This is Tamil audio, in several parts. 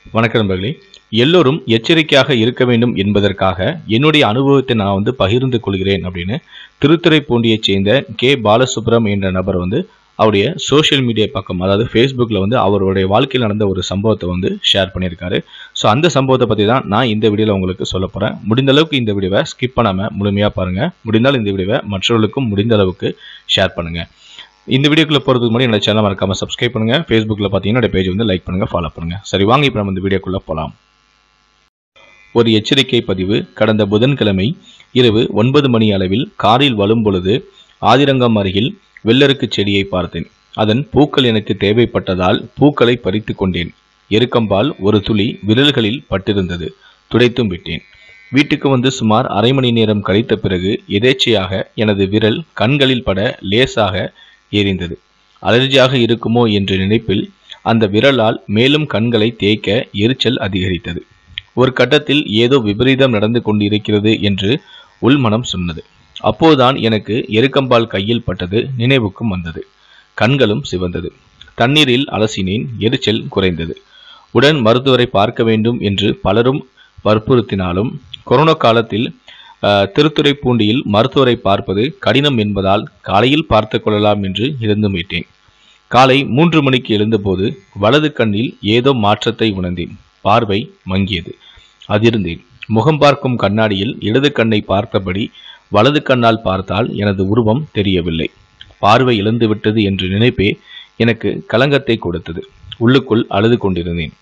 வணக்கம் நண்பர்களே எல்லோரும் எச்சரிக்கையாக இருக்க வேண்டும் என்பதற்காக என்னுடைய அனுபவத்தை நான் வந்து பகிர்ந்து கொள்கிறேன் அப்படின்னு திருத்துறைப்பூண்டியைச் சேர்ந்த கே பாலசுப்ரம் என்ற நபர் வந்து அவருடைய சோஷியல் மீடியா பக்கம் அதாவது ஃபேஸ்புக்கில் வந்து அவருடைய வாழ்க்கையில் நடந்த ஒரு சம்பவத்தை வந்து ஷேர் பண்ணியிருக்காரு ஸோ அந்த சம்பவத்தை பற்றி தான் நான் இந்த வீடியோவில் உங்களுக்கு சொல்ல போகிறேன் முடிந்த அளவுக்கு இந்த வீடியோவை ஸ்கிப் பண்ணாமல் முழுமையாக பாருங்கள் முடிந்தால் இந்த வீடியோவை மற்றவர்களுக்கும் முடிந்த அளவுக்கு ஷேர் பண்ணுங்கள் இந்த வீடியோக்குள்ள போகிறதுக்கு முன்னாடி என்னோட சேனல் மறக்காம சப்ஸ்கிரைப் பண்ணுங்க ஃபேஸ்புக்கில் பார்த்தீங்கன்னா என்னோட பேஜ் வந்து லைக் பண்ணுங்க ஃபாலோ பண்ணுங்க சரி வாங்க இப்போ நம்ம இந்த வீடியோக்குள்ள போகலாம் ஒரு எச்சரிக்கை பதிவு கடந்த புதன்கிழமை இரவு ஒன்பது மணி அளவில் காரில் வரும் பொழுது ஆதிரங்கம் அருகில் வெள்ளருக்கு செடியை பார்த்தேன் அதன் பூக்கள் எனக்கு தேவைப்பட்டதால் பூக்களை பறித்து கொண்டேன் எருக்கம்பால் ஒரு துளி விரல்களில் பட்டிருந்தது துடைத்தும் விட்டேன் வீட்டுக்கு வந்து சுமார் அரை மணி நேரம் கழித்த பிறகு எதேச்சையாக எனது விரல் கண்களில் பட லேசாக எரிந்தது அலர்ஜியாக இருக்குமோ என்ற நினைப்பில் அந்த விரலால் மேலும் கண்களை தேய்க்க எரிச்சல் அதிகரித்தது ஒரு கட்டத்தில் ஏதோ விபரீதம் நடந்து கொண்டிருக்கிறது என்று உள்மனம் சொன்னது அப்போதுதான் எனக்கு எருக்கம்பால் கையில் பட்டது நினைவுக்கும் வந்தது கண்களும் சிவந்தது தண்ணீரில் அலசினேன் எரிச்சல் குறைந்தது உடன் மருத்துவரை பார்க்க வேண்டும் என்று பலரும் வற்புறுத்தினாலும் கொரோனா காலத்தில் ஆஹ், திருத்துறைப்பூண்டியில் மருத்துவரை பார்ப்பது கடினம் என்பதால் காலையில் பார்த்து கொள்ளலாம் என்று இருந்தும் விட்டேன் காலை மூன்று மணிக்கு எழுந்தபோது வலது கண்ணில் ஏதோ மாற்றத்தை உணர்ந்தேன் பார்வை மங்கியது அதிர்ந்தேன் முகம் பார்க்கும் கண்ணாடியில் இடது கண்ணை பார்த்தபடி வலது கண்ணால் பார்த்தால் எனது உருவம் தெரியவில்லை பார்வை இழந்துவிட்டது என்ற நினைப்பே எனக்கு கலங்கத்தை கொடுத்தது உள்ளுக்குள் அழுது கொண்டிருந்தேன்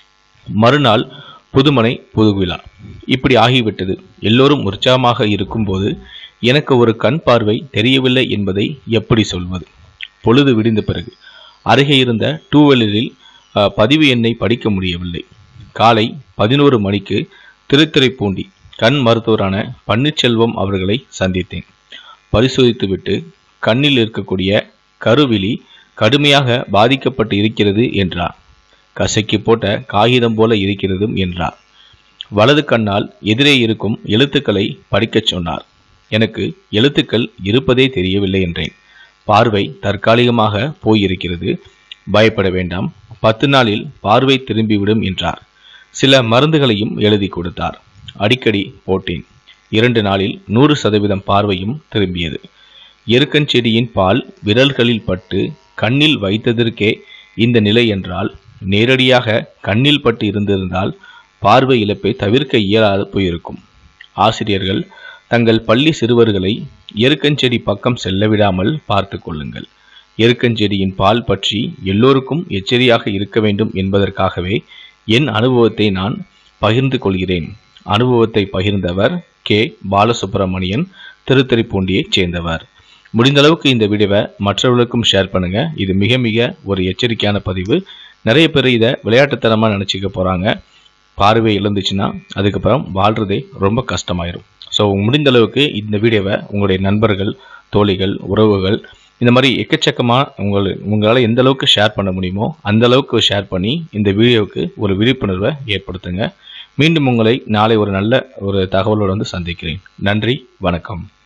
மறுநாள் புதுமனை புதுவிழா இப்படி ஆகிவிட்டது எல்லோரும் உற்சாகமாக இருக்கும்போது எனக்கு ஒரு கண் பார்வை தெரியவில்லை என்பதை எப்படி சொல்வது பொழுது விடிந்த பிறகு அருகே இருந்த டூவெலரில் அஹ், பதிவு எண்ணை படிக்க முடியவில்லை காலை பதினோரு மணிக்கு திருத்துறைப்பூண்டி கண் மருத்துவரான பன்னீர்செல்வம் அவர்களை சந்தித்தேன் பரிசோதித்துவிட்டு கண்ணில் இருக்கக்கூடிய கருவிழி கடுமையாக பாதிக்கப்பட்டு இருக்கிறது என்றார் கசக்கி போட்ட காகிதம் போல இருக்கிறதும் என்றார் வலது கண்ணால் எதிரே இருக்கும் எழுத்துக்களை படிக்கச் சொன்னார் எனக்கு எழுத்துக்கள் இருப்பதே தெரியவில்லை என்றேன் பார்வை தற்காலிகமாக போயிருக்கிறது பயப்பட வேண்டாம் பத்து நாளில் பார்வை திரும்பிவிடும் என்றார் சில மருந்துகளையும் எழுதி கொடுத்தார் அடிக்கடி போட்டேன் இரண்டு நாளில் நூறு சதவீதம் பார்வையும் திரும்பியது எருக்கஞ்செடியின் பால் விரல்களில் பட்டு கண்ணில் வைத்ததற்கே இந்த நிலை என்றால் நேரடியாக கண்ணில் பட்டு இருந்திருந்தால் பார்வை இழப்பை தவிர்க்க இயலாது போயிருக்கும் ஆசிரியர்கள் தங்கள் பள்ளி சிறுவர்களை எருக்கஞ்செடி பக்கம் செல்ல விடாமல் பார்த்து கொள்ளுங்கள் எருக்கஞ்செடியின் பால் பற்றி எல்லோருக்கும் எச்சரியாக இருக்க வேண்டும் என்பதற்காகவே என் அனுபவத்தை நான் பகிர்ந்து கொள்கிறேன் அனுபவத்தை பகிர்ந்தவர் கே பாலசுப்ரமணியன் திருத்துறைப்பூண்டியைச் சேர்ந்தவர் முடிந்த அளவுக்கு இந்த வீடியோவை மற்றவர்களுக்கும் ஷேர் பண்ணுங்க இது மிக மிக ஒரு எச்சரிக்கையான பதிவு நிறைய பேர் இதை விளையாட்டுத்தனமாக நினச்சிக்க போகிறாங்க பார்வை இழந்துச்சுன்னா அதுக்கப்புறம் வாழ்றதே ரொம்ப கஷ்டமாயிரும் ஸோ முடிந்த அளவுக்கு இந்த வீடியோவை உங்களுடைய நண்பர்கள் தோழிகள் உறவுகள் இந்த மாதிரி எக்கச்சக்கமாக உங்கள் உங்களால் எந்த அளவுக்கு ஷேர் பண்ண முடியுமோ அந்த அளவுக்கு ஷேர் பண்ணி இந்த வீடியோவுக்கு ஒரு விழிப்புணர்வை ஏற்படுத்துங்க மீண்டும் உங்களை நாளை ஒரு நல்ல ஒரு தகவலோடு வந்து சந்திக்கிறேன் நன்றி வணக்கம்